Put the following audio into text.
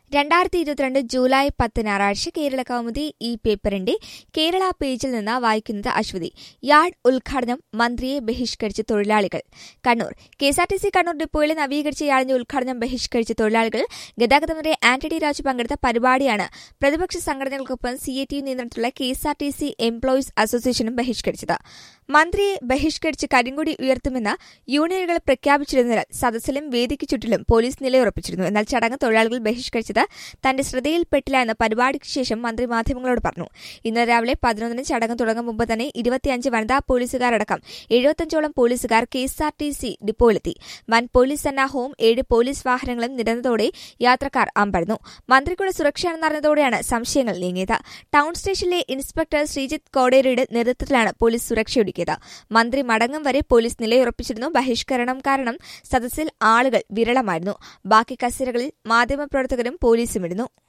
രണ്ടായിരത്തി ഇരുപത്തിരണ്ട് ജൂലൈ പത്ത് ഞായറാഴ്ച കേരള കൗമുദി ഈ പേപ്പറിന്റെ കേരള പേജിൽ നിന്ന് വായിക്കുന്നത് അശ്വതി യാർഡ് ഉദ്ഘാടനം മന്ത്രിയെ ബഹിഷ്കരിച്ച തൊഴിലാളികൾ കണ്ണൂർ കെഎസ്ആർടിസി കണ്ണൂർ ഡിപ്പോയിലെ നവീകരിച്ച യാർഡിന്റെ ഉദ്ഘാടനം ബഹിഷ്കരിച്ച തൊഴിലാളികൾ ഗതാഗത മന്ത്രി ആന്റണി രാജു പങ്കെടുത്ത പരിപാടിയാണ് പ്രതിപക്ഷ സംഘടനകൾക്കൊപ്പം സി എ ടി നിയന്ത്രണത്തിലുള്ള കെഎസ്ആർടിസി എംപ്ലോയീസ് അസോസിയേഷനും ബഹിഷ്കരിച്ചത് മന്ത്രിയെ ബഹിഷ്കരിച്ച് കരിങ്കൊടി ഉയർത്തുമെന്ന് യൂണിയനുകൾ പ്രഖ്യാപിച്ചിരുന്നതിനാൽ സദസ്സിലും വേദിക്ക് ചുറ്റിലും പോലീസ് നിലയുറപ്പിച്ചിരുന്നു എന്നാൽ ചടങ്ങ് തൊഴിലാളികൾ ബഹിഷ്കരിച്ചത് തന്റെ ശ്രദ്ധയിൽപ്പെട്ടില്ല എന്ന് പരിപാടിക്ക് ശേഷം മന്ത്രി മാധ്യമങ്ങളോട് പറഞ്ഞു ഇന്നലെ രാവിലെ പതിനൊന്നിന് ചടങ്ങ് തുടങ്ങും മുമ്പ് തന്നെ ഇരുപത്തിയഞ്ച് വനിതാ പോലീസുകാരടക്കം എഴുപത്തഞ്ചോളം പോലീസുകാർ കെഎസ്ആർടിസി ഡിപ്പോയിലെത്തി വൻ പോലീസ് സന്നാഹവും ഏഴ് പോലീസ് വാഹനങ്ങളും നിരന്നതോടെ യാത്രക്കാർ അമ്പരന്നു മന്ത്രിക്കുള്ള സുരക്ഷയാണെന്നറിഞ്ഞതോടെയാണ് സംശയങ്ങൾ നീങ്ങിയത് ടൌൺ സ്റ്റേഷനിലെ ഇൻസ്പെക്ടർ ശ്രീജിത്ത് കോടേരിയുടെ നേതൃത്വത്തിലാണ് പോലീസ് സുരക്ഷയൊരുക്കിയത് മന്ത്രി മടങ്ങും വരെ പോലീസ് നിലയുറപ്പിച്ചിരുന്നു ബഹിഷ്കരണം കാരണം സദസ്സിൽ ആളുകൾ വിരളമായിരുന്നു ബാക്കി കസേരകളിൽ മാധ്യമപ്രവർത്തകരും പോലീസും ഇരുന്നു